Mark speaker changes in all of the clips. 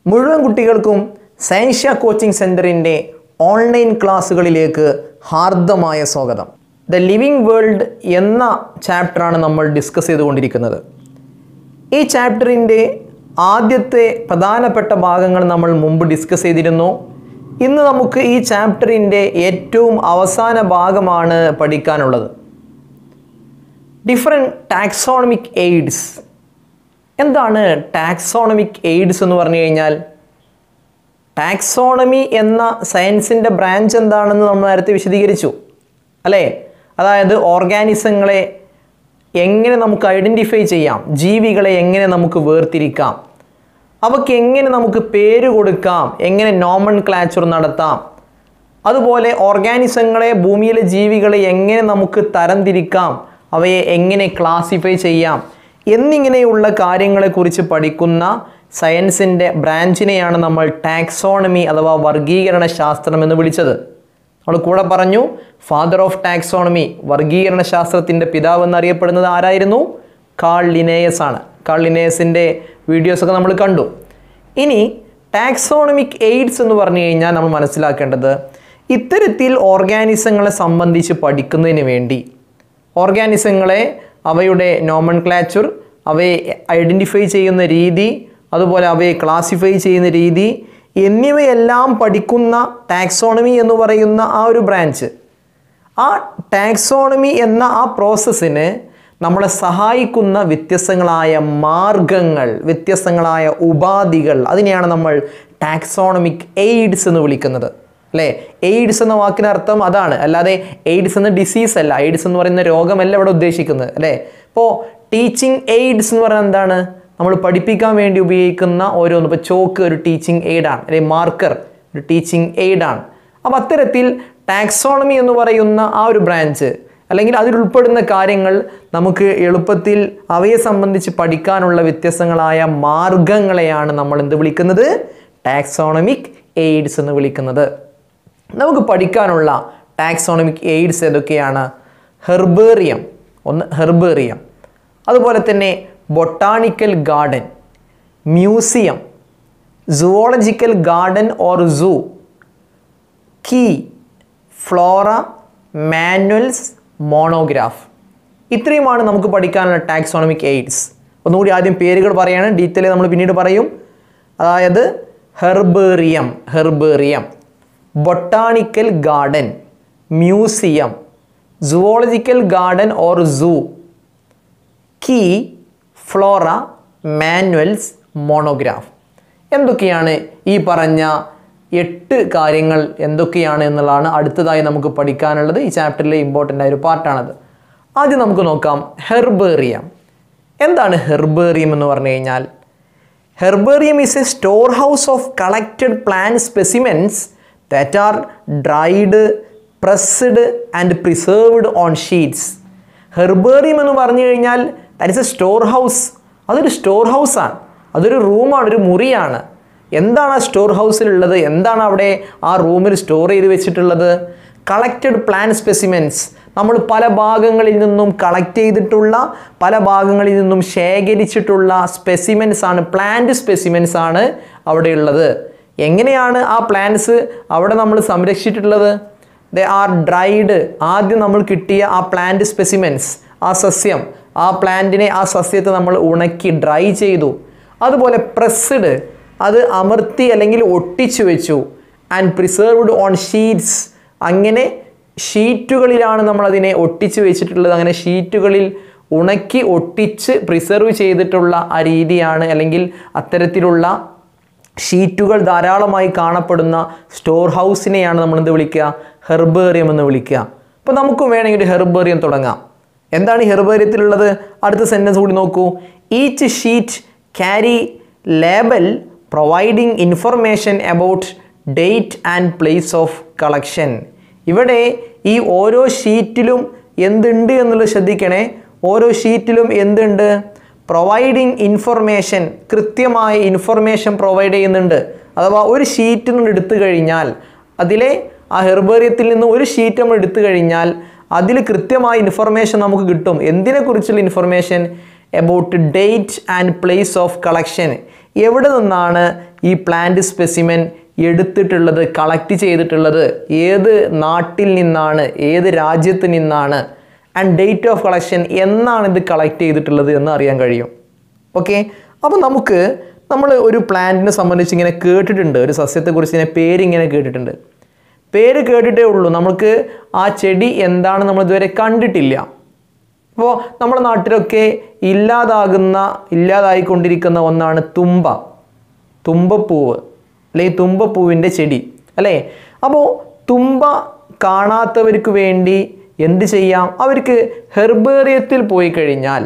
Speaker 1: മുഴുവൻ കുട്ടികൾക്കും സയൻഷ്യ കോച്ചിങ് സെൻറ്ററിൻ്റെ ഓൺലൈൻ ക്ലാസ്സുകളിലേക്ക് ഹാർദമായ സ്വാഗതം ദ ലിവിങ് വേൾഡ് എന്ന ചാപ്റ്ററാണ് നമ്മൾ ഡിസ്കസ് ചെയ്തുകൊണ്ടിരിക്കുന്നത് ഈ ചാപ്റ്ററിൻ്റെ ആദ്യത്തെ പ്രധാനപ്പെട്ട ഭാഗങ്ങൾ നമ്മൾ മുമ്പ് ഡിസ്കസ് ചെയ്തിരുന്നു ഇന്ന് നമുക്ക് ഈ ചാപ്റ്ററിൻ്റെ ഏറ്റവും അവസാന ഭാഗമാണ് പഠിക്കാനുള്ളത് ഡിഫറെൻറ്റ് ടാക്സോണമിക് എയ്ഡ്സ് എന്താണ് ടാക്സോണമിക് എയ്ഡ്സ് എന്ന് പറഞ്ഞു കഴിഞ്ഞാൽ ടാക്സോണമി എന്ന സയൻസിൻ്റെ ബ്രാഞ്ച് എന്താണെന്ന് നമ്മൾ നേരത്തെ വിശദീകരിച്ചു അല്ലേ അതായത് ഓർഗാനിസങ്ങളെ എങ്ങനെ നമുക്ക് ഐഡൻറ്റിഫൈ ചെയ്യാം ജീവികളെ എങ്ങനെ നമുക്ക് വേർതിരിക്കാം അവയ്ക്ക് എങ്ങനെ നമുക്ക് പേര് കൊടുക്കാം എങ്ങനെ നോമൺ ക്ലാച്ചർ നടത്താം അതുപോലെ ഓർഗാനിസങ്ങളെ ഭൂമിയിലെ ജീവികളെ എങ്ങനെ നമുക്ക് തരംതിരിക്കാം അവയെ എങ്ങനെ ക്ലാസിഫൈ ചെയ്യാം എന്നിങ്ങനെയുള്ള കാര്യങ്ങളെക്കുറിച്ച് പഠിക്കുന്ന സയൻസിൻ്റെ ബ്രാഞ്ചിനെയാണ് നമ്മൾ ടാക്സോണമി അഥവാ വർഗീകരണ ശാസ്ത്രം എന്ന് വിളിച്ചത് നമ്മൾ കൂടെ പറഞ്ഞു ഫാദർ ഓഫ് ടാക്സോണമി വർഗീകരണ ശാസ്ത്രത്തിൻ്റെ പിതാവ് എന്നറിയപ്പെടുന്നത് ആരായിരുന്നു കാൾ ലിനേയസ് ആണ് കാൾ ലിനേയസിൻ്റെ വീഡിയോസൊക്കെ നമ്മൾ കണ്ടു ഇനി ടാക്സോണമിക് എയ്ഡ്സ് എന്ന് പറഞ്ഞു കഴിഞ്ഞാൽ നമ്മൾ മനസ്സിലാക്കേണ്ടത് ഇത്തരത്തിൽ ഓർഗാനിസങ്ങളെ സംബന്ധിച്ച് പഠിക്കുന്നതിന് വേണ്ടി ഓർഗാനിസങ്ങളെ അവയുടെ നോമൺ ക്ലാച്ചർ അവയെ ഐഡൻറ്റിഫൈ ചെയ്യുന്ന രീതി അതുപോലെ അവയെ ക്ലാസിഫൈ ചെയ്യുന്ന രീതി എന്നിവയെല്ലാം പഠിക്കുന്ന ടാക്സോണമി എന്ന് പറയുന്ന ആ ഒരു ബ്രാഞ്ച് ആ ടാക്സോണമി എന്ന ആ പ്രോസസ്സിന് നമ്മളെ സഹായിക്കുന്ന വ്യത്യസ്തങ്ങളായ മാർഗങ്ങൾ വ്യത്യസ്തങ്ങളായ ഉപാധികൾ അതിനെയാണ് നമ്മൾ ടാക്സോണമിക് എയ്ഡ്സ് എന്ന് വിളിക്കുന്നത് അല്ലേ എയ്ഡ്സ് എന്ന വാക്കിനർത്ഥം അതാണ് അല്ലാതെ എയ്ഡ്സ് എന്ന ഡിസീസ് അല്ല എയ്ഡ്സ് എന്ന് പറയുന്ന രോഗമല്ല ഇവിടെ ഉദ്ദേശിക്കുന്നത് അല്ലേ ഇപ്പോൾ ടീച്ചിങ് എയ്ഡ്സ് എന്ന് പറയുന്നത് എന്താണ് നമ്മൾ പഠിപ്പിക്കാൻ വേണ്ടി ഉപയോഗിക്കുന്ന ഓരോന്ന് ഇപ്പോൾ ചോക്ക് ഒരു ടീച്ചിങ് എയ്ഡാണ് അല്ലെങ്കിൽ മാർക്കർ ഒരു ടീച്ചിങ് എയ്ഡാണ് അപ്പോൾ അത്തരത്തിൽ ടാക്സോണമി എന്ന് പറയുന്ന ആ ഒരു ബ്രാഞ്ച് അല്ലെങ്കിൽ അതിലുൾപ്പെടുന്ന കാര്യങ്ങൾ നമുക്ക് എളുപ്പത്തിൽ അവയെ സംബന്ധിച്ച് പഠിക്കാനുള്ള വ്യത്യസ്തങ്ങളായ മാർഗങ്ങളെയാണ് നമ്മൾ എന്ത് വിളിക്കുന്നത് ടാക്സോണമിക് എയ്ഡ്സ് എന്ന് വിളിക്കുന്നത് നമുക്ക് പഠിക്കാനുള്ള ടാക്സോണമിക് എയ്ഡ്സ് ഏതൊക്കെയാണ് ഹെർബേറിയം ഒന്ന് ഹെർബേറിയം അതുപോലെ തന്നെ botanical garden museum zoological garden or zoo key flora manuals monograph ഇത്രയുമാണ് നമുക്ക് പഠിക്കാനുള്ള ടാക്സോണമിക് എയ്ഡ്സ് ഒന്നുകൂടി ആദ്യം പേരുകൾ പറയാണ് ഡീറ്റെയിൽ നമ്മൾ പിന്നീട് പറയും അതായത് herbarium herbarium botanical garden museum zoological garden or zoo key flora manuals monograph എന്തൊക്കെയാണ് ഈ പറഞ്ഞ എട്ട് കാര്യങ്ങൾ എന്തൊക്കെയാണ് എന്നുള്ളതാണ് അടുത്തതായി നമുക്ക് പഠിക്കാനുള്ളത് ഈ ചാപ്റ്ററിലെ ഇമ്പോർട്ടൻ്റ് ആയ ഒരു പാർട്ടാണത് ആദ്യം നമുക്ക് നോക്കാം ഹെർബേറിയം എന്താണ് ഹെർബേറിയം എന്ന് പറഞ്ഞു കഴിഞ്ഞാൽ herbarium is a store house of collected plant specimens that are dried pressed and preserved on sheets herbarium എന്ന് പറഞ്ഞു കഴിഞ്ഞാൽ that is a store storehouse അതൊരു സ്റ്റോർ ഹൗസാണ് അതൊരു റൂമാണ് ഒരു മുറിയാണ് എന്താണ് ആ സ്റ്റോർ ഹൗസിലുള്ളത് എന്താണ് അവിടെ ആ റൂമിൽ സ്റ്റോർ ചെയ്ത് വെച്ചിട്ടുള്ളത് കളക്റ്റഡ് പ്ലാൻ സ്പെസിമെൻസ് നമ്മൾ പല ഭാഗങ്ങളിൽ നിന്നും കളക്ട് ചെയ്തിട്ടുള്ള പല ഭാഗങ്ങളിൽ നിന്നും ശേഖരിച്ചിട്ടുള്ള സ്പെസിമെൻസ് ആണ് പ്ലാന്റ് സ്പെസിമെൻസ് ആണ് അവിടെയുള്ളത് എങ്ങനെയാണ് ആ പ്ലാന്റ്സ് അവിടെ നമ്മൾ സംരക്ഷിച്ചിട്ടുള്ളത് ദ ആർ ഡ്രൈഡ് ആദ്യം നമ്മൾ കിട്ടിയ ആ പ്ലാന്റ് സ്പെസിമെൻസ് ആ സസ്യം ആ പ്ലാന്റിനെ ആ സസ്യത്തെ നമ്മൾ ഉണക്കി ഡ്രൈ ചെയ്തു അതുപോലെ പ്രസ്ഡ് അത് അമർത്തി അല്ലെങ്കിൽ ഒട്ടിച്ചു വെച്ചു ആൻഡ് പ്രിസേർവ്ഡ് ഓൺ ഷീറ്റ്സ് അങ്ങനെ ഷീറ്റുകളിലാണ് നമ്മൾ അതിനെ ഒട്ടിച്ച് വെച്ചിട്ടുള്ളത് അങ്ങനെ ഷീറ്റുകളിൽ ഉണക്കി ഒട്ടിച്ച് പ്രിസർവ് ചെയ്തിട്ടുള്ള ആ രീതിയാണ് അല്ലെങ്കിൽ അത്തരത്തിലുള്ള ഷീറ്റുകൾ ധാരാളമായി കാണപ്പെടുന്ന സ്റ്റോർ ഹൗസിനെയാണ് നമ്മൾ എന്ത് വിളിക്കുക ഹെർബേറിയം എന്ന് വിളിക്കുക അപ്പോൾ നമുക്കും വേണമെങ്കിൽ ഒരു ഹെർബേറിയം തുടങ്ങാം എന്താണ് ഈ ഹെർബേറിയത്തിലുള്ളത് അടുത്ത സെൻറ്റൻസ് കൂടി നോക്കൂ each sheet carry label providing information about date and place of collection ഇവിടെ ഈ ഓരോ ഷീറ്റിലും എന്തുണ്ട് എന്നുള്ളത് ശ്രദ്ധിക്കണേ ഓരോ ഷീറ്റിലും എന്തുണ്ട് പ്രൊവൈഡിങ് ഇൻഫർമേഷൻ കൃത്യമായ ഇൻഫർമേഷൻ പ്രൊവൈഡ് ചെയ്യുന്നുണ്ട് അഥവാ ഒരു ഷീറ്റ് നിന്ന് എടുത്തു കഴിഞ്ഞാൽ അതിലെ ആ ഹെർബേറിയത്തിൽ നിന്ന് ഒരു ഷീറ്റ് നമ്മൾ എടുത്തു കഴിഞ്ഞാൽ അതിൽ കൃത്യമായ ഇൻഫർമേഷൻ നമുക്ക് കിട്ടും എന്തിനെക്കുറിച്ചുള്ള information about date and place of collection എവിടെ നിന്നാണ് ഈ പ്ലാന്റ് സ്പെസിമെൻ എടുത്തിട്ടുള്ളത് കളക്ട് ചെയ്തിട്ടുള്ളത് ഏത് നാട്ടിൽ നിന്നാണ് ഏത് രാജ്യത്ത് നിന്നാണ് ആൻഡ് ഡേറ്റ് ഓഫ് കളക്ഷൻ എന്നാണ് ഇത് കളക്ട് ചെയ്തിട്ടുള്ളത് എന്ന് അറിയാൻ കഴിയും ഓക്കെ അപ്പോൾ നമുക്ക് നമ്മൾ ഒരു പ്ലാന്റിനെ സംബന്ധിച്ച് ഇങ്ങനെ കേട്ടിട്ടുണ്ട് ഒരു സസ്യത്തെക്കുറിച്ച് ഇങ്ങനെ പേരിങ്ങനെ കേട്ടിട്ടുണ്ട് പേര് കേട്ടിട്ടേ ഉള്ളൂ നമുക്ക് ആ ചെടി എന്താണ് നമ്മൾ ഇതുവരെ കണ്ടിട്ടില്ല അപ്പോൾ നമ്മുടെ നാട്ടിലൊക്കെ ഇല്ലാതാകുന്ന ഇല്ലാതായിക്കൊണ്ടിരിക്കുന്ന ഒന്നാണ് തുമ്പ തുമ്പപ്പൂവ് അല്ലെങ്കിൽ തുമ്പപ്പൂവിൻ്റെ ചെടി അല്ലേ അപ്പോൾ തുമ്പ കാണാത്തവർക്ക് വേണ്ടി എന്ത് ചെയ്യാം അവർക്ക് ഹെർബേറിയത്തിൽ പോയി കഴിഞ്ഞാൽ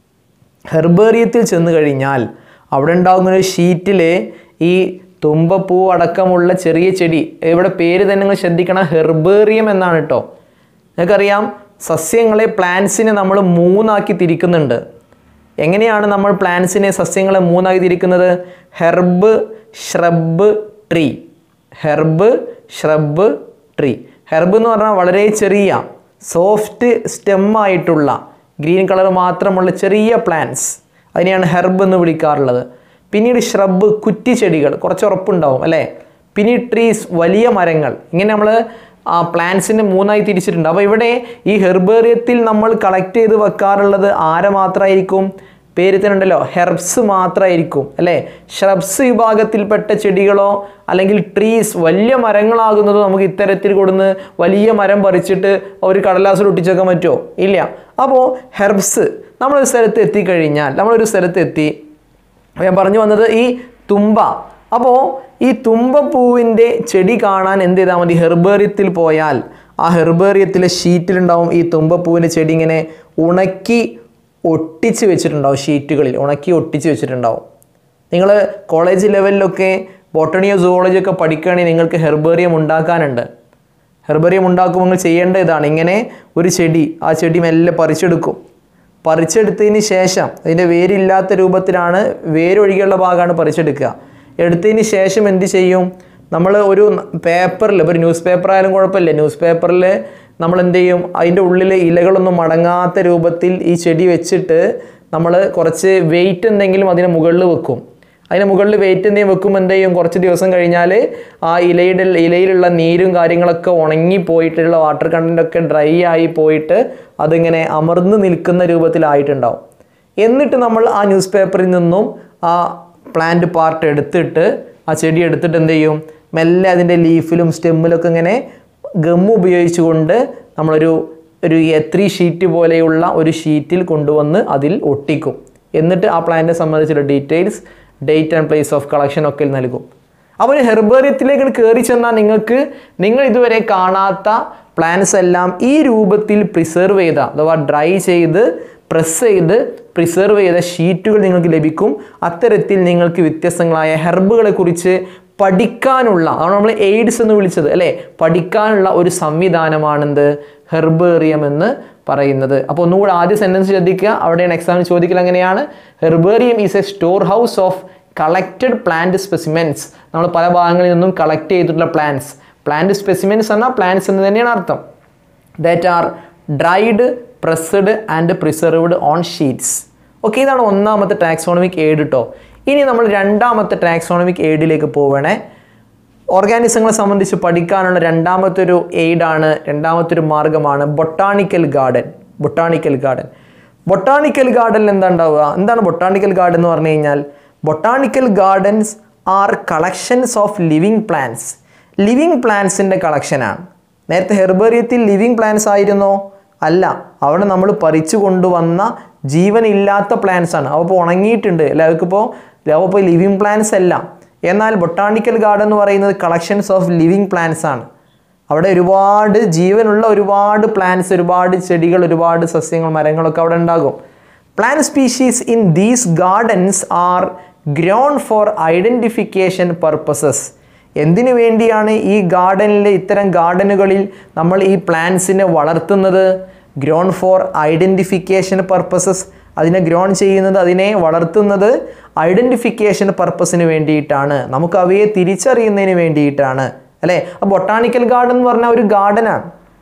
Speaker 1: ഹെർബേറിയത്തിൽ ചെന്ന് കഴിഞ്ഞാൽ അവിടെ ഉണ്ടാകുന്ന ഒരു ഷീറ്റിൽ ഈ തുമ്പപ്പൂ അടക്കമുള്ള ചെറിയ ചെടി ഇവിടെ പേര് തന്നെ നിങ്ങൾ ശ്രദ്ധിക്കണം ഹെർബേറിയം എന്നാണ് കേട്ടോ നിങ്ങൾക്കറിയാം സസ്യങ്ങളെ പ്ലാന്റ്സിനെ നമ്മൾ മൂന്നാക്കി തിരിക്കുന്നുണ്ട് എങ്ങനെയാണ് നമ്മൾ പ്ലാന്റ്സിനെ സസ്യങ്ങളെ മൂന്നാക്കി തിരിക്കുന്നത് herb shrub tree herb shrub tree herb എന്ന് പറഞ്ഞാൽ വളരെ ചെറിയ സോഫ്റ്റ് സ്റ്റെം ആയിട്ടുള്ള ഗ്രീൻ കളർ മാത്രമുള്ള ചെറിയ പ്ലാന്റ്സ് അതിനെയാണ് ഹെർബ് എന്ന് വിളിക്കാറുള്ളത് പിന്നീട് ഷ്രബ് കുറ്റിച്ചെടികൾ കുറച്ച് ഉറപ്പുണ്ടാവും അല്ലേ പിന്നീട് ട്രീസ് വലിയ മരങ്ങൾ ഇങ്ങനെ നമ്മൾ ആ പ്ലാന്റ്സിനെ മൂന്നായി തിരിച്ചിട്ടുണ്ട് അപ്പോൾ ഇവിടെ ഈ ഹെർബേറിയത്തിൽ നമ്മൾ കളക്ട് ചെയ്ത് വെക്കാറുള്ളത് ആരെ മാത്രമായിരിക്കും പേര് തന്നെ ഉണ്ടല്ലോ ഹെർബ്സ് മാത്രമായിരിക്കും അല്ലേ ഷ്രബ്സ് വിഭാഗത്തിൽപ്പെട്ട ചെടികളോ അല്ലെങ്കിൽ ട്രീസ് വലിയ മരങ്ങളാകുന്നതോ നമുക്ക് ഇത്തരത്തിൽ കൊടുന്ന് വലിയ മരം പറിച്ചിട്ട് ഒരു കടലാസിൽ ഒട്ടിച്ചേക്കാൻ പറ്റുമോ ഇല്ല അപ്പോൾ ഹെർബ്സ് നമ്മളൊരു സ്ഥലത്ത് എത്തിക്കഴിഞ്ഞാൽ നമ്മളൊരു സ്ഥലത്ത് എത്തി അപ്പോൾ ഞാൻ പറഞ്ഞു വന്നത് ഈ തുമ്പ അപ്പോൾ ഈ തുമ്പപ്പൂവിൻ്റെ ചെടി കാണാൻ എന്ത് ചെയ്താൽ മതി ഹെർബേറിയത്തിൽ പോയാൽ ആ ഹെർബേറിയത്തിലെ ഷീറ്റിലുണ്ടാവും ഈ തുമ്പപ്പൂവിൻ്റെ ചെടി ഇങ്ങനെ ഉണക്കി ഒട്ടിച്ച് വെച്ചിട്ടുണ്ടാവും ഷീറ്റുകളിൽ ഉണക്കി ഒട്ടിച്ച് വെച്ചിട്ടുണ്ടാവും നിങ്ങൾ കോളേജ് ലെവലിലൊക്കെ ബോട്ടണിയോ സുവോളജി ഒക്കെ പഠിക്കുകയാണെങ്കിൽ നിങ്ങൾക്ക് ഹെർബേറിയം ഉണ്ടാക്കാനുണ്ട് ഹെർബേറിയം ഉണ്ടാക്കുമ്പോൾ നിങ്ങൾ ചെയ്യേണ്ട ഇതാണ് ഇങ്ങനെ ഒരു ചെടി ആ ചെടി മെല്ലെ പറിച്ചെടുക്കും പറിച്ചെടുത്തതിന് ശേഷം അതിൻ്റെ വേരില്ലാത്ത രൂപത്തിലാണ് വേരൊഴികെയുള്ള ഭാഗമാണ് പറിച്ചെടുക്കുക എടുത്തതിന് ശേഷം എന്ത് ചെയ്യും നമ്മൾ ഒരു പേപ്പറിൽ ഇപ്പോൾ ഒരു ന്യൂസ് പേപ്പർ ആയാലും കുഴപ്പമില്ല ന്യൂസ് പേപ്പറിൽ നമ്മൾ എന്ത് ചെയ്യും അതിൻ്റെ ഉള്ളിൽ ഇലകളൊന്നും മടങ്ങാത്ത രൂപത്തിൽ ഈ ചെടി വെച്ചിട്ട് നമ്മൾ കുറച്ച് വെയിറ്റ് എന്തെങ്കിലും അതിന് മുകളിൽ വെക്കും അതിന് മുകളിൽ വെയിറ്റ് എന്തെങ്കിലും വെക്കുമ്പോൾ എന്ത് ചെയ്യും കുറച്ച് ദിവസം കഴിഞ്ഞാൽ ആ ഇലയുടെ ഇലയിലുള്ള നീരും കാര്യങ്ങളൊക്കെ ഉണങ്ങി പോയിട്ടുള്ള വാട്ടർ കണ്ടൻ്റ് ഒക്കെ ഡ്രൈ ആയി പോയിട്ട് അതിങ്ങനെ അമർന്ന് നിൽക്കുന്ന രൂപത്തിലായിട്ടുണ്ടാവും എന്നിട്ട് നമ്മൾ ആ ന്യൂസ് പേപ്പറിൽ നിന്നും ആ പ്ലാന്റ് പാർട്ട് എടുത്തിട്ട് ആ ചെടി എടുത്തിട്ട് എന്ത് ചെയ്യും മെല്ലെ അതിൻ്റെ ലീഫിലും സ്റ്റെമ്മിലൊക്കെ ഇങ്ങനെ ഗം ഉപയോഗിച്ചുകൊണ്ട് നമ്മളൊരു ഒരു എത്രി ഷീറ്റ് പോലെയുള്ള ഒരു ഷീറ്റിൽ കൊണ്ടുവന്ന് അതിൽ ഒട്ടിക്കും എന്നിട്ട് ആ പ്ലാന്റിനെ സംബന്ധിച്ചുള്ള details date and place of collection ഒക്കെ നൽകും അപ്പോൾ ഒരു ഹെർബേറിയത്തിലേക്ക് കയറി ചെന്നാൽ നിങ്ങൾക്ക് നിങ്ങൾ ഇതുവരെ കാണാത്ത പ്ലാന്റ്സ് എല്ലാം ഈ രൂപത്തിൽ പ്രിസർവ് ചെയ്ത അഥവാ ഡ്രൈ ചെയ്ത് പ്രസ് ചെയ്ത് പ്രിസർവ് ചെയ്ത ഷീറ്റുകൾ നിങ്ങൾക്ക് ലഭിക്കും അത്തരത്തിൽ നിങ്ങൾക്ക് വ്യത്യസ്തങ്ങളായ ഹെർബുകളെ കുറിച്ച് പഠിക്കാനുള്ള അതാണ് നമ്മൾ എയ്ഡ്സ് എന്ന് വിളിച്ചത് അല്ലേ പഠിക്കാനുള്ള ഒരു സംവിധാനമാണെന്ത് ഹെർബേറിയം എന്ന് പറയുന്നത് അപ്പോൾ ഒന്നുകൂടെ ആദ്യ സെൻറ്റൻസ് ശ്രദ്ധിക്കുക അവിടെയാണ് എക്സാമിന് ചോദിക്കൽ എങ്ങനെയാണ് herbarium is a store house of collected plant specimens നമ്മൾ പല ഭാഗങ്ങളിൽ നിന്നും കളക്ട് ചെയ്തിട്ടുള്ള പ്ലാന്റ്സ് പ്ലാന്റ് സ്പെസിമെൻസ് എന്നാൽ പ്ലാന്റ്സ് എന്ന് തന്നെയാണ് അർത്ഥം that are dried pressed and preserved on sheets okay ഇതാണ് ഒന്നാമത്തെ ടാക്സോണമിക് എയ്ഡ് കേട്ടോ ഇനി നമ്മൾ രണ്ടാമത്തെ ടാക്സോണമിക് എയ്ഡിലേക്ക് പോവണേ ഓർഗാനിസങ്ങളെ സംബന്ധിച്ച് പഠിക്കാനുള്ള രണ്ടാമത്തെ ഒരു എയ്ഡാണ് രണ്ടാമത്തെ ഒരു മാർഗമാണ് botanical garden botanical garden botanical ഗാർഡനിൽ എന്താ ഉണ്ടാവുക എന്താണ് ബൊട്ടാണിക്കൽ ഗാർഡൻ എന്ന് പറഞ്ഞു കഴിഞ്ഞാൽ botanical gardens are collections of living plants living പ്ലാന്റ്സിൻ്റെ കളക്ഷനാണ് നേരത്തെ ഹെർബേറിയത്തിൽ ലിവിങ് പ്ലാന്റ്സ് ആയിരുന്നോ അല്ല അവിടെ നമ്മൾ പറിച്ചു കൊണ്ടുവന്ന ജീവനില്ലാത്ത പ്ലാന്റ്സ് ആണ് അപ്പോൾ ഉണങ്ങിയിട്ടുണ്ട് എല്ലാവർക്കും ഇപ്പോൾ ഇപ്പോൾ ലിവിങ് പ്ലാന്റ്സ് അല്ല എന്നാൽ ബൊട്ടാണിക്കൽ ഗാർഡൻ എന്ന് പറയുന്നത് കളക്ഷൻസ് ഓഫ് ലിവിങ് പ്ലാന്റ്സ് ആണ് അവിടെ ഒരുപാട് ജീവനുള്ള ഒരുപാട് പ്ലാന്റ്സ് ഒരുപാട് ചെടികൾ ഒരുപാട് സസ്യങ്ങൾ മരങ്ങളൊക്കെ അവിടെ ഉണ്ടാകും plant species in these gardens are grown for identification purposes എന്തിനു വേണ്ടിയാണ് ഈ ഗാർഡനിലെ ഇത്തരം ഗാർഡനുകളിൽ നമ്മൾ ഈ പ്ലാന്റ്സിനെ വളർത്തുന്നത് ഗ്രോൺ ഫോർ ഐഡൻറ്റിഫിക്കേഷൻ പർപ്പസസ് അതിനെ ഗ്രോൺ ചെയ്യുന്നത് അതിനെ വളർത്തുന്നത് ഐഡൻറ്റിഫിക്കേഷൻ പർപ്പസിന് വേണ്ടിയിട്ടാണ് നമുക്ക് അവയെ തിരിച്ചറിയുന്നതിന് വേണ്ടിയിട്ടാണ് അല്ലേ അപ്പോൾ ബൊട്ടാണിക്കൽ ഗാർഡൻ എന്ന് പറഞ്ഞാൽ ഒരു ഗാർഡനാണ്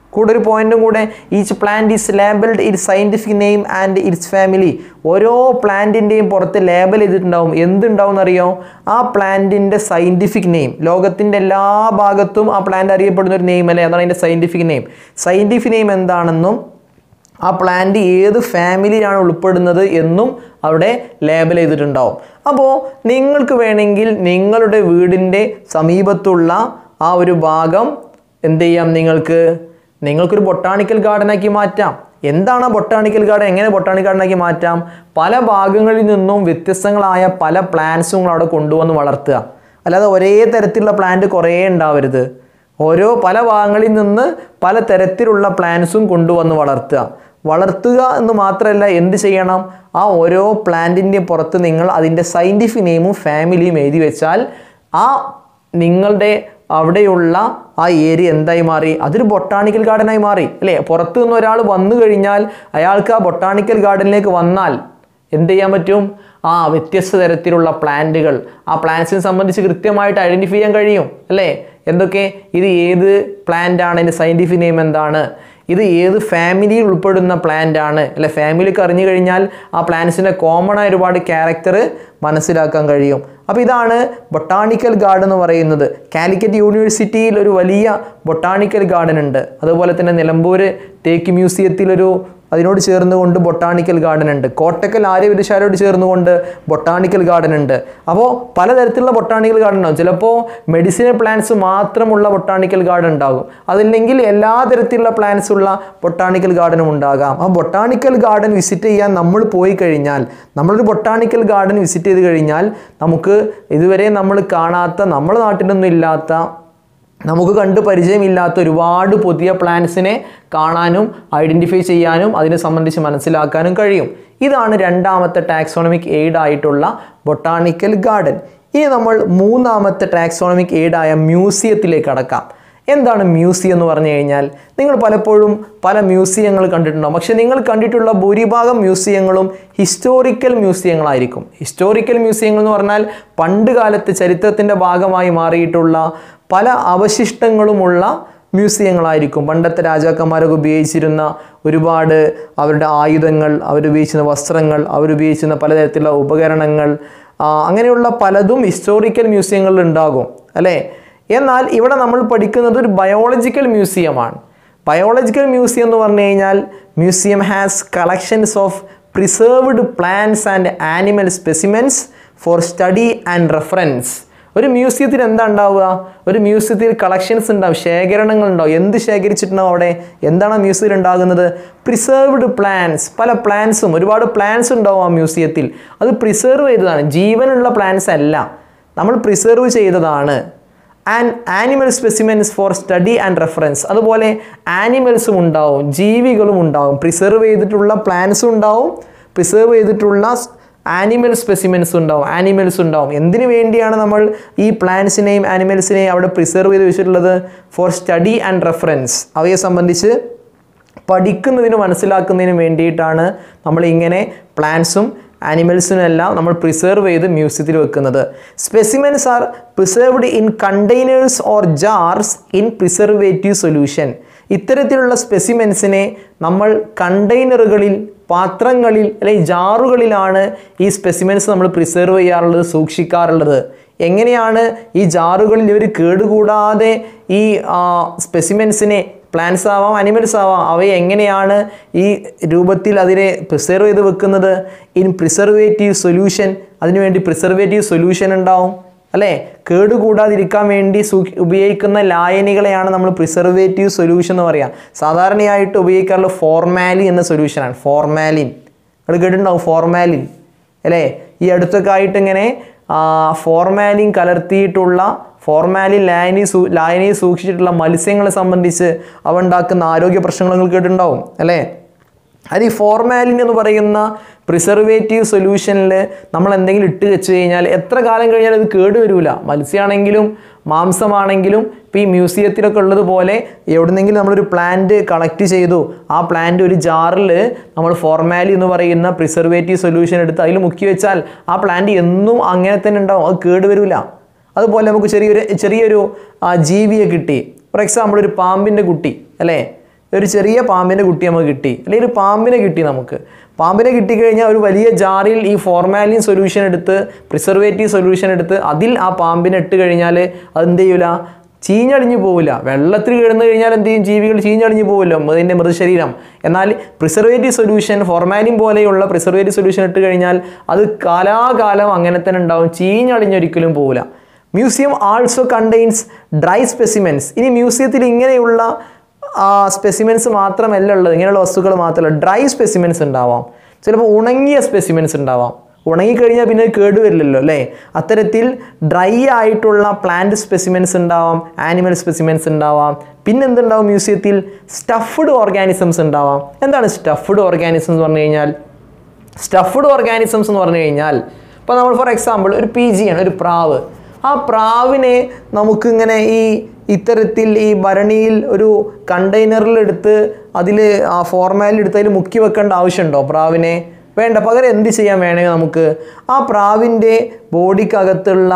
Speaker 1: കൂടെ ഒരു പോയിന്റും കൂടെ each plant is labelled it scientific name and its family ഓരോ പ്ലാന്റിൻ്റെയും പുറത്ത് ലേബൽ ചെയ്തിട്ടുണ്ടാവും എന്തുണ്ടാവും എന്നറിയോ ആ പ്ലാന്റിൻ്റെ സയൻറ്റിഫിക് നെയിം ലോകത്തിൻ്റെ എല്ലാ ഭാഗത്തും ആ പ്ലാന്റ് അറിയപ്പെടുന്ന ഒരു നെയിം അല്ലേ അതാണ് അതിൻ്റെ സയൻറ്റിഫിക് നെയിം സയൻറ്റിഫിക് നെയിം എന്താണെന്നും ആ പ്ലാന്റ് ഏത് ഫാമിലിയിലാണ് ഉൾപ്പെടുന്നത് എന്നും അവിടെ ലേബൽ ചെയ്തിട്ടുണ്ടാവും അപ്പോൾ നിങ്ങൾക്ക് വേണമെങ്കിൽ നിങ്ങളുടെ വീടിൻ്റെ സമീപത്തുള്ള ആ ഒരു ഭാഗം എന്ത് ചെയ്യാം നിങ്ങൾക്ക് നിങ്ങൾക്കൊരു ബൊട്ടാണിക്കൽ ഗാർഡനാക്കി മാറ്റാം എന്താണ് ആ ബൊട്ടാണിക്കൽ ഗാർഡൻ എങ്ങനെ ബൊട്ടാണിക്കൽ ഗാർഡനാക്കി മാറ്റാം പല ഭാഗങ്ങളിൽ നിന്നും വ്യത്യസ്തങ്ങളായ പല പ്ലാന്റ്സും അവിടെ കൊണ്ടുവന്ന് വളർത്തുക അല്ലാതെ ഒരേ തരത്തിലുള്ള പ്ലാന്റ് കുറേ ഉണ്ടാവരുത് ഓരോ പല ഭാഗങ്ങളിൽ നിന്ന് പല തരത്തിലുള്ള പ്ലാന്റ്സും കൊണ്ടുവന്ന് വളർത്തുക വളർത്തുക എന്ന് മാത്രമല്ല എന്ത് ചെയ്യണം ആ ഓരോ പ്ലാന്റിൻ്റെ പുറത്ത് നിങ്ങൾ അതിൻ്റെ സയൻറ്റിഫിക് നെയിമും ഫാമിലിയും എഴുതി വെച്ചാൽ ആ നിങ്ങളുടെ അവിടെയുള്ള ആ ഏരിയ എന്തായി മാറി അതൊരു ബൊട്ടാണിക്കൽ ഗാർഡനായി മാറി അല്ലേ പുറത്തു നിന്ന് ഒരാൾ വന്നു കഴിഞ്ഞാൽ അയാൾക്ക് ആ ബൊട്ടാണിക്കൽ ഗാർഡനിലേക്ക് വന്നാൽ എന്ത് ചെയ്യാൻ പറ്റും ആ വ്യത്യസ്ത തരത്തിലുള്ള പ്ലാന്റുകൾ ആ പ്ലാന്റ്സിനെ സംബന്ധിച്ച് കൃത്യമായിട്ട് ഐഡൻറ്റിഫൈ ചെയ്യാൻ കഴിയും അല്ലേ എന്തൊക്കെ ഇത് ഏത് പ്ലാന്റ് ആണ് അതിൻ്റെ സയൻറ്റിഫിക് നെയിം എന്താണ് ഇത് ഏത് ഫാമിലിയിൽ ഉൾപ്പെടുന്ന പ്ലാന്റ് ആണ് അല്ലെ ഫാമിലിക്ക് അറിഞ്ഞു കഴിഞ്ഞാൽ ആ പ്ലാന്റ്സിൻ്റെ കോമൺ ആയ ഒരുപാട് ക്യാരക്ടർ മനസ്സിലാക്കാൻ കഴിയും അപ്പോൾ ഇതാണ് ബൊട്ടാണിക്കൽ ഗാർഡൻ എന്ന് പറയുന്നത് കാലിക്കറ്റ് യൂണിവേഴ്സിറ്റിയിൽ ഒരു വലിയ ബൊട്ടാണിക്കൽ ഗാർഡൻ ഉണ്ട് അതുപോലെ തന്നെ നിലമ്പൂർ തേക്ക് മ്യൂസിയത്തിലൊരു അതിനോട് ചേർന്നുകൊണ്ട് ബൊട്ടാണിക്കൽ ഗാർഡൻ ഉണ്ട് കോട്ടക്കൽ ആര്യവിദ്യശാലയോട് ചേർന്നുകൊണ്ട് ബൊട്ടാണിക്കൽ ഗാർഡൻ ഉണ്ട് അപ്പോൾ പലതരത്തിലുള്ള ബൊട്ടാണിക്കൽ ഗാർഡൻ ഉണ്ടാകും ചിലപ്പോൾ മെഡിസിനൽ പ്ലാന്റ്സ് മാത്രമുള്ള ബൊട്ടാണിക്കൽ ഗാർഡൻ ഉണ്ടാകും അതല്ലെങ്കിൽ എല്ലാ തരത്തിലുള്ള പ്ലാന്റ്സ് ഉള്ള ബൊട്ടാണിക്കൽ ഗാർഡനും ഉണ്ടാകാം ആ ബൊട്ടാണിക്കൽ ഗാർഡൻ വിസിറ്റ് ചെയ്യാൻ നമ്മൾ പോയി കഴിഞ്ഞാൽ നമ്മളൊരു ബൊട്ടാണിക്കൽ ഗാർഡൻ വിസിറ്റ് ചെയ്ത് കഴിഞ്ഞാൽ നമുക്ക് ഇതുവരെ നമ്മൾ കാണാത്ത നമ്മുടെ നാട്ടിലൊന്നും ഇല്ലാത്ത നമുക്ക് കണ്ട് പരിചയമില്ലാത്ത ഒരുപാട് പുതിയ പ്ലാന്റ്സിനെ കാണാനും ഐഡൻറ്റിഫൈ ചെയ്യാനും അതിനെ സംബന്ധിച്ച് മനസ്സിലാക്കാനും കഴിയും ഇതാണ് രണ്ടാമത്തെ ടാക്സോണമിക് എയ്ഡ് ആയിട്ടുള്ള ബൊട്ടാണിക്കൽ ഗാർഡൻ ഇനി നമ്മൾ മൂന്നാമത്തെ ടാക്സോണമിക് എയ്ഡായ മ്യൂസിയത്തിലേക്ക് കടക്കാം എന്താണ് മ്യൂസിയം എന്ന് പറഞ്ഞു കഴിഞ്ഞാൽ നിങ്ങൾ പലപ്പോഴും പല മ്യൂസിയങ്ങൾ കണ്ടിട്ടുണ്ടാവും പക്ഷെ നിങ്ങൾ കണ്ടിട്ടുള്ള ഭൂരിഭാഗം മ്യൂസിയങ്ങളും ഹിസ്റ്റോറിക്കൽ മ്യൂസിയങ്ങളായിരിക്കും ഹിസ്റ്റോറിക്കൽ മ്യൂസിയങ്ങൾ എന്ന് പറഞ്ഞാൽ പണ്ട് കാലത്ത് ചരിത്രത്തിൻ്റെ ഭാഗമായി മാറിയിട്ടുള്ള പല അവശിഷ്ടങ്ങളുമുള്ള മ്യൂസിയങ്ങളായിരിക്കും പണ്ടത്തെ രാജാക്കന്മാരൊക്കെ ഉപയോഗിച്ചിരുന്ന ഒരുപാട് അവരുടെ ആയുധങ്ങൾ അവരുപയോഗിച്ചിരുന്ന വസ്ത്രങ്ങൾ അവരുപയോഗിച്ചിരുന്ന പലതരത്തിലുള്ള ഉപകരണങ്ങൾ ആ, അങ്ങനെയുള്ള പലതും ഹിസ്റ്റോറിക്കൽ മ്യൂസിയങ്ങളിൽ ഉണ്ടാകും അല്ലേ എന്നാൽ ഇവിടെ നമ്മൾ പഠിക്കുന്നത് ഒരു ബയോളജിക്കൽ മ്യൂസിയമാണ് ബയോളജിക്കൽ മ്യൂസിയം എന്ന് പറഞ്ഞു കഴിഞ്ഞാൽ museum has collections of preserved plants and animal specimens for study and reference ഒരു മ്യൂസിയത്തിൽ എന്താ ഉണ്ടാവുക ഒരു മ്യൂസിയത്തിൽ കളക്ഷൻസ് ഉണ്ടാവും ശേഖരണങ്ങൾ ഉണ്ടാവും എന്ത് ശേഖരിച്ചിട്ടുണ്ടാവും അവിടെ എന്താണ് ആ മ്യൂസിയത്തിൽ ഉണ്ടാകുന്നത് പ്രിസേർവ്ഡ് പ്ലാന്റ്സ് പല പ്ലാന്റ്സും ഒരുപാട് പ്ലാന്റ്സ് ഉണ്ടാവും ആ മ്യൂസിയത്തിൽ അത് പ്രിസേർവ് ചെയ്തതാണ് ജീവനുള്ള പ്ലാന്റ്സ് അല്ല നമ്മൾ പ്രിസേർവ് ചെയ്തതാണ് and animal specimens for study and reference അതുപോലെ ആനിമൽസും ഉണ്ടാവും ജീവികളും ഉണ്ടാവും പ്രിസർവ് ചെയ്തിട്ടുള്ള പ്ലാന്റ്സും ഉണ്ടാവും പ്രിസർവ് ചെയ്തിട്ടുള്ള ആനിമൽ സ്പെസിമെൻസ് ഉണ്ടാവും ആനിമൽസ് ഉണ്ടാവും എന്തിനു വേണ്ടിയാണ് നമ്മൾ ഈ പ്ലാന്റ്സിനെയും ആനിമൽസിനെയും അവിടെ പ്രിസർവ് ചെയ്ത് വെച്ചിട്ടുള്ളത് ഫോർ സ്റ്റഡി ആൻഡ് റെഫറൻസ് അവയെ സംബന്ധിച്ച് പഠിക്കുന്നതിന് മനസ്സിലാക്കുന്നതിനും വേണ്ടിയിട്ടാണ് നമ്മൾ ഇങ്ങനെ പ്ലാന്റ്സും ആനിമൽസിനും എല്ലാം നമ്മൾ പ്രിസർവ് ചെയ്ത് മ്യൂസിയത്തിൽ വെക്കുന്നത് specimens are preserved in containers or jars in preservative solution ഇത്തരത്തിലുള്ള സ്പെസിമെൻസിനെ നമ്മൾ കണ്ടെയ്നറുകളിൽ പാത്രങ്ങളിൽ അല്ലെങ്കിൽ ജാറുകളിലാണ് ഈ സ്പെസിമെൻസ് നമ്മൾ പ്രിസർവ് ചെയ്യാറുള്ളത് സൂക്ഷിക്കാറുള്ളത് എങ്ങനെയാണ് ഈ ജാറുകളിൽ ഇവർ കേടുകൂടാതെ ഈ സ്പെസിമെൻസിനെ പ്ലാന്റ്സ് ആവാം അനിമൽസ് ആവാം അവയെ എങ്ങനെയാണ് ഈ രൂപത്തിൽ അതിനെ പ്രിസർവ് ചെയ്ത് വെക്കുന്നത് ഇൻ പ്രിസർവേറ്റീവ് സൊല്യൂഷൻ അതിനുവേണ്ടി പ്രിസർവേറ്റീവ് സൊല്യൂഷൻ ഉണ്ടാവും അല്ലേ കേടുകൂടാതിരിക്കാൻ വേണ്ടി സൂ ഉപയോഗിക്കുന്ന ലായനികളെയാണ് നമ്മൾ പ്രിസർവേറ്റീവ് സൊല്യൂഷൻ എന്ന് പറയുക സാധാരണയായിട്ട് ഉപയോഗിക്കാറുള്ള ഫോർമാലിൻ എന്ന സൊല്യൂഷനാണ് ഫോർമാലിൻ നിങ്ങൾ കേട്ടിട്ടുണ്ടാവും ഫോർമാലിൻ അല്ലേ ഈ അടുത്തൊക്കെ ആയിട്ട് ഇങ്ങനെ ഫോർമാലിൻ കലർത്തിയിട്ടുള്ള ഫോർമാലിൻ ലായനി സൂ ലായനി സൂക്ഷിച്ചിട്ടുള്ള മത്സ്യങ്ങളെ സംബന്ധിച്ച് അവ ഉണ്ടാക്കുന്ന ആരോഗ്യ പ്രശ്നങ്ങൾ നിങ്ങൾ കേട്ടിട്ടുണ്ടാവും അല്ലേ അത് ഈ ഫോർമാലിൻ എന്ന് പറയുന്ന പ്രിസർവേറ്റീവ് സൊല്യൂഷനിൽ നമ്മൾ എന്തെങ്കിലും ഇട്ട് വെച്ച് കഴിഞ്ഞാൽ എത്ര കാലം കഴിഞ്ഞാൽ അത് കേടുവരില്ല മത്സ്യമാണെങ്കിലും മാംസമാണെങ്കിലും ഇപ്പോൾ ഈ മ്യൂസിയത്തിലൊക്കെ ഉള്ളതുപോലെ എവിടുന്നെങ്കിലും നമ്മളൊരു പ്ലാന്റ് കളക്ട് ചെയ്തു ആ പ്ലാന്റ് ഒരു ജാറിൽ നമ്മൾ ഫോർമാലി എന്ന് പറയുന്ന പ്രിസർവേറ്റീവ് സൊല്യൂഷൻ എടുത്ത് അതിൽ മുക്കി വെച്ചാൽ ആ പ്ലാന്റ് എന്നും അങ്ങനെ തന്നെ ഉണ്ടാവും അത് കേടുവരില്ല അതുപോലെ നമുക്ക് ചെറിയൊരു ചെറിയൊരു ആ, ജീവിയെ കിട്ടി ഫോർ എക്സാമ്പിൾ ഒരു പാമ്പിൻ്റെ കുട്ടി അല്ലേ ഒരു ചെറിയ പാമ്പിൻ്റെ കുട്ടി നമുക്ക് കിട്ടി അല്ലെങ്കിൽ ഒരു പാമ്പിനെ കിട്ടി നമുക്ക് പാമ്പിനെ കിട്ടിക്കഴിഞ്ഞാൽ ഒരു വലിയ ജാറിൽ ഈ ഫോർമാലിൻ സൊല്യൂഷൻ എടുത്ത് പ്രിസർവേറ്റീവ് സൊല്യൂഷൻ എടുത്ത് അതിൽ ആ പാമ്പിനെ ഇട്ട് കഴിഞ്ഞാൽ അത് എന്ത് ചെയ്യൂല ചീഞ്ഞളിഞ്ഞു പോവില്ല വെള്ളത്തിൽ കിടന്നു കഴിഞ്ഞാൽ എന്ത് ചെയ്യും ജീവികൾ ചീഞ്ഞളിഞ്ഞു പോവില്ല അതിൻ്റെ മൃതശരീരം എന്നാൽ പ്രിസർവേറ്റീവ് സൊല്യൂഷൻ ഫോർമാലിൻ പോലെയുള്ള പ്രിസർവേറ്റീവ് സൊല്യൂഷൻ ഇട്ട് കഴിഞ്ഞാൽ അത് കാലാകാലം അങ്ങനെ തന്നെ ഉണ്ടാവും ചീഞ്ഞളിഞ്ഞൊരിക്കലും പോവില്ല museum also contains dry specimens ഇനി മ്യൂസിയത്തിൽ ഇങ്ങനെയുള്ള സ്പെസിമെൻസ് മാത്രമല്ല ഉള്ളത് ഇങ്ങനെയുള്ള വസ്തുക്കൾ മാത്രമല്ല ഡ്രൈ സ്പെസിമെൻസ് ഉണ്ടാവാം ചിലപ്പോൾ ഉണങ്ങിയ സ്പെസിമെൻസ് ഉണ്ടാവാം ഉണങ്ങിക്കഴിഞ്ഞാൽ പിന്നെ അത് കേടുവരില്ലല്ലോ അല്ലേ അത്തരത്തിൽ ഡ്രൈ ആയിട്ടുള്ള പ്ലാന്റ് സ്പെസിമെൻസ് ഉണ്ടാവാം ആനിമൽ സ്പെസിമെൻസ് ഉണ്ടാവാം പിന്നെന്തുണ്ടാവും മ്യൂസിയത്തിൽ സ്റ്റഫ്ഡ് ഓർഗാനിസംസ് ഉണ്ടാവാം എന്താണ് സ്റ്റഫ്ഡ് ഓർഗാനിസംസ് എന്ന് പറഞ്ഞു കഴിഞ്ഞാൽ സ്റ്റഫ്ഡ് ഓർഗാനിസംസ് എന്ന് പറഞ്ഞു കഴിഞ്ഞാൽ ഇപ്പോൾ നമ്മൾ ഫോർ എക്സാമ്പിൾ ഒരു പി ജി ആണ് ഒരു പ്രാവ് ആ പ്രാവിനെ നമുക്കിങ്ങനെ ഈ ഇത്തരത്തിൽ ഈ ഭരണിയിൽ ഒരു കണ്ടെയ്നറിൽ എടുത്ത് അതിൽ ആ ഫോർമാലിൽ എടുത്ത് അതിൽ മുക്കി വെക്കേണ്ട ആവശ്യമുണ്ടോ പ്രാവിനെ വേണ്ട പകരം എന്ത് ചെയ്യാൻ വേണമെങ്കിൽ നമുക്ക് ആ പ്രാവിൻ്റെ ബോഡിക്കകത്തുള്ള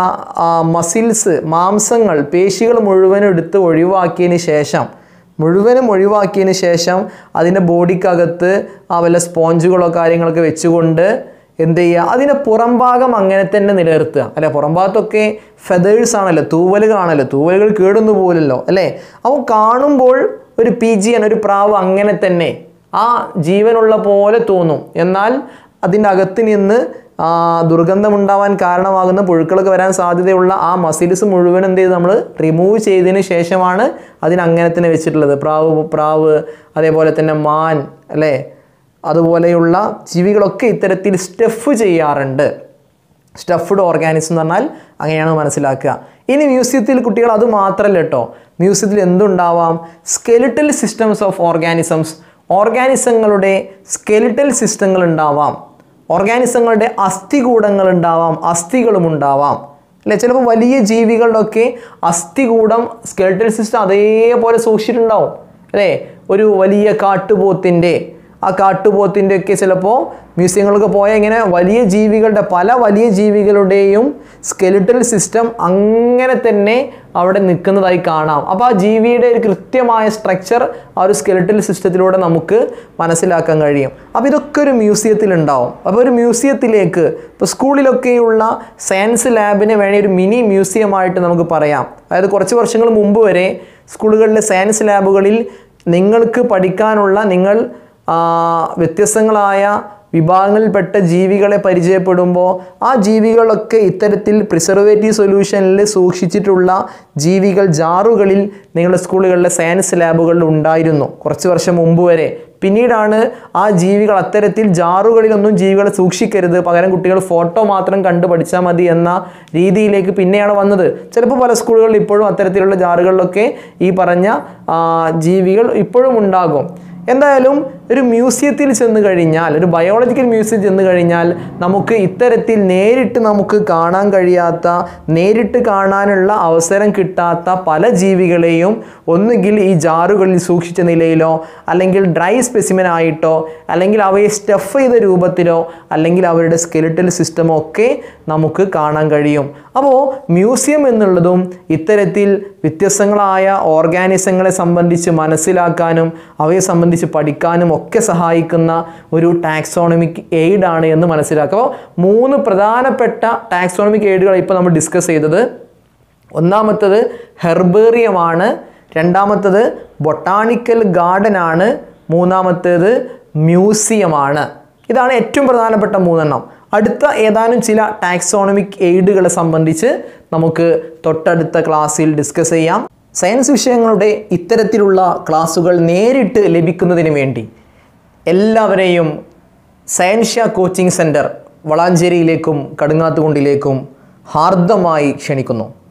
Speaker 1: മസിൽസ് മാംസങ്ങൾ പേശികൾ മുഴുവനും എടുത്ത് ഒഴിവാക്കിയതിന് ശേഷം മുഴുവനും ഒഴിവാക്കിയതിന് ശേഷം അതിൻ്റെ ബോഡിക്കകത്ത് ആ വല്ല സ്പോഞ്ചുകളോ കാര്യങ്ങളൊക്കെ വെച്ചുകൊണ്ട് എന്ത് ചെയ്യുക അതിൻ്റെ പുറംഭാഗം അങ്ങനെ തന്നെ നിലനിർത്തുക അല്ലെ പുറംഭാഗത്തൊക്കെ ഫെതേഴ്സ് ആണല്ലോ തൂവലുകളാണല്ലോ തൂവലുകൾ കേടുന്നു പോലല്ലോ അല്ലേ അപ്പോൾ കാണുമ്പോൾ ഒരു പി ജി ഒരു പ്രാവ് അങ്ങനെ തന്നെ ആ ജീവനുള്ള പോലെ തോന്നും എന്നാൽ അതിൻ്റെ അകത്ത് നിന്ന് ആ, ദുർഗന്ധമുണ്ടാവാൻ കാരണമാകുന്ന പുഴുക്കളൊക്കെ വരാൻ സാധ്യതയുള്ള ആ മസിൽസ് മുഴുവൻ എന്ത് ചെയ്ത് നമ്മൾ റിമൂവ് ചെയ്തതിന് ശേഷമാണ് അതിനങ്ങനെ തന്നെ വെച്ചിട്ടുള്ളത് പ്രാവ് പ്രാവ് അതേപോലെ തന്നെ മാൻ അല്ലേ അതുപോലെയുള്ള ജീവികളൊക്കെ ഇത്തരത്തിൽ സ്റ്റഫ് ചെയ്യാറുണ്ട് സ്റ്റഫ്ഡ് ഓർഗാനിസം എന്ന് പറഞ്ഞാൽ അങ്ങനെയാണ് മനസ്സിലാക്കുക ഇനി മ്യൂസിയത്തിൽ കുട്ടികൾ അത് മാത്രമല്ല കേട്ടോ മ്യൂസിയത്തിൽ എന്തുണ്ടാവാം സ്കെലിറ്റൽ സിസ്റ്റംസ് ഓഫ് ഓർഗാനിസംസ് ഓർഗാനിസങ്ങളുടെ സ്കെലിറ്റൽ സിസ്റ്റങ്ങൾ ഉണ്ടാവാം ഓർഗാനിസങ്ങളുടെ അസ്ഥികൂടങ്ങൾ ഉണ്ടാവാം അസ്ഥികളും ഉണ്ടാവാം അല്ലെ ചിലപ്പോൾ വലിയ ജീവികളുടെയൊക്കെ അസ്ഥികൂടം സ്കെലിറ്റൽ സിസ്റ്റം അതേപോലെ സൂക്ഷിച്ചിട്ടുണ്ടാവും അല്ലേ ഒരു വലിയ കാട്ടുപോത്തിൻ്റെ ആ കാട്ടുപോത്തിൻ്റെ ഒക്കെ ചിലപ്പോൾ മ്യൂസിയങ്ങളൊക്കെ പോയാൽ ഇങ്ങനെ വലിയ ജീവികളുടെ പല വലിയ ജീവികളുടെയും സ്കെലിറ്റൽ സിസ്റ്റം അങ്ങനെ തന്നെ അവിടെ നിൽക്കുന്നതായി കാണാം അപ്പോൾ ആ ജീവിയുടെ ഒരു കൃത്യമായ സ്ട്രക്ചർ ആ ഒരു സ്കെലിറ്റൽ സിസ്റ്റത്തിലൂടെ നമുക്ക് മനസ്സിലാക്കാൻ കഴിയും അപ്പോൾ ഇതൊക്കെ ഒരു മ്യൂസിയത്തിൽ ഉണ്ടാവും അപ്പോൾ ഒരു മ്യൂസിയത്തിലേക്ക് ഇപ്പോൾ സ്കൂളിലൊക്കെയുള്ള സയൻസ് ലാബിനെ വേണേൽ ഒരു മിനി മ്യൂസിയമായിട്ട് നമുക്ക് പറയാം അതായത് കുറച്ച് വർഷങ്ങൾ മുമ്പ് വരെ സ്കൂളുകളിലെ സയൻസ് ലാബുകളിൽ നിങ്ങൾക്ക് പഠിക്കാനുള്ള നിങ്ങൾ ആ, വ്യത്യസ്തങ്ങളായ വിഭാഗങ്ങളിൽപ്പെട്ട ജീവികളെ പരിചയപ്പെടുമ്പോൾ ആ ജീവികളൊക്കെ ഇത്തരത്തിൽ പ്രിസർവേറ്റീവ് സൊല്യൂഷനിൽ സൂക്ഷിച്ചിട്ടുള്ള ജീവികൾ ജാറുകളിൽ നിങ്ങളുടെ സ്കൂളുകളിലെ സയൻസ് ലാബുകളിൽ ഉണ്ടായിരുന്നു കുറച്ച് വർഷം മുമ്പ് വരെ പിന്നീടാണ് ആ ജീവികൾ അത്തരത്തിൽ ജാറുകളിലൊന്നും ജീവികളെ സൂക്ഷിക്കരുത് പകരം കുട്ടികൾ ഫോട്ടോ മാത്രം കണ്ടു പഠിച്ചാൽ മതി എന്ന രീതിയിലേക്ക് പിന്നെയാണ് വന്നത് ചിലപ്പോൾ പല സ്കൂളുകളിൽ ഇപ്പോഴും അത്തരത്തിലുള്ള ജാറുകളിലൊക്കെ ഈ പറഞ്ഞ ആ, ജീവികൾ ഇപ്പോഴും ഉണ്ടാകും എന്തായാലും ഒരു മ്യൂസിയത്തിൽ ചെന്ന് കഴിഞ്ഞാൽ ഒരു ബയോളജിക്കൽ മ്യൂസിയം ചെന്ന് കഴിഞ്ഞാൽ നമുക്ക് ഇത്തരത്തിൽ നേരിട്ട് നമുക്ക് കാണാൻ കഴിയാത്ത നേരിട്ട് കാണാനുള്ള അവസരം കിട്ടാത്ത പല ജീവികളെയും ഒന്നുകിൽ ഈ ജാറുകളിൽ സൂക്ഷിച്ച നിലയിലോ അല്ലെങ്കിൽ ഡ്രൈ സ്പെസിമെൻ ആയിട്ടോ അല്ലെങ്കിൽ അവയെ സ്റ്റഫ് ചെയ്ത രൂപത്തിലോ അല്ലെങ്കിൽ അവരുടെ സ്കെലിറ്റൽ സിസ്റ്റമോ ഒക്കെ നമുക്ക് കാണാൻ കഴിയും അപ്പോൾ മ്യൂസിയം എന്നുള്ളതും ഇത്തരത്തിൽ വ്യത്യസ്തങ്ങളായ ഓർഗാനിസങ്ങളെ സംബന്ധിച്ച് മനസ്സിലാക്കാനും അവയെ സംബന്ധിച്ച് പഠിക്കാനും ഒക്കെ സഹായിക്കുന്ന ഒരു ടാക്സോണമിക് എയ്ഡ് ആണ് എന്ന് മനസ്സിലാക്കുക അപ്പോൾ മൂന്ന് പ്രധാനപ്പെട്ട ടാക്സോണമിക് എയ്ഡുകൾ ഇപ്പോൾ നമ്മൾ ഡിസ്കസ് ചെയ്തത് ഒന്നാമത്തത് ഹെർബേറിയമാണ് രണ്ടാമത്തത് ബൊട്ടാണിക്കൽ ഗാർഡൻ ആണ് മൂന്നാമത്തേത് മ്യൂസിയമാണ് ഇതാണ് ഏറ്റവും പ്രധാനപ്പെട്ട മൂന്നെണ്ണം അടുത്ത ഏതാനും ചില ടാക്സോണമിക് എയ്ഡുകളെ സംബന്ധിച്ച് നമുക്ക് തൊട്ടടുത്ത ക്ലാസ്സിൽ ഡിസ്കസ് ചെയ്യാം സയൻസ് വിഷയങ്ങളുടെ ഇത്തരത്തിലുള്ള ക്ലാസ്സുകൾ നേരിട്ട് ലഭിക്കുന്നതിന് വേണ്ടി എല്ലാവരെയും സയൻഷ്യ കോച്ചിങ് സെൻറ്റർ വളാഞ്ചേരിയിലേക്കും കടുങ്ങാത്തുകുണ്ടിലേക്കും ഹാർദമായി ക്ഷണിക്കുന്നു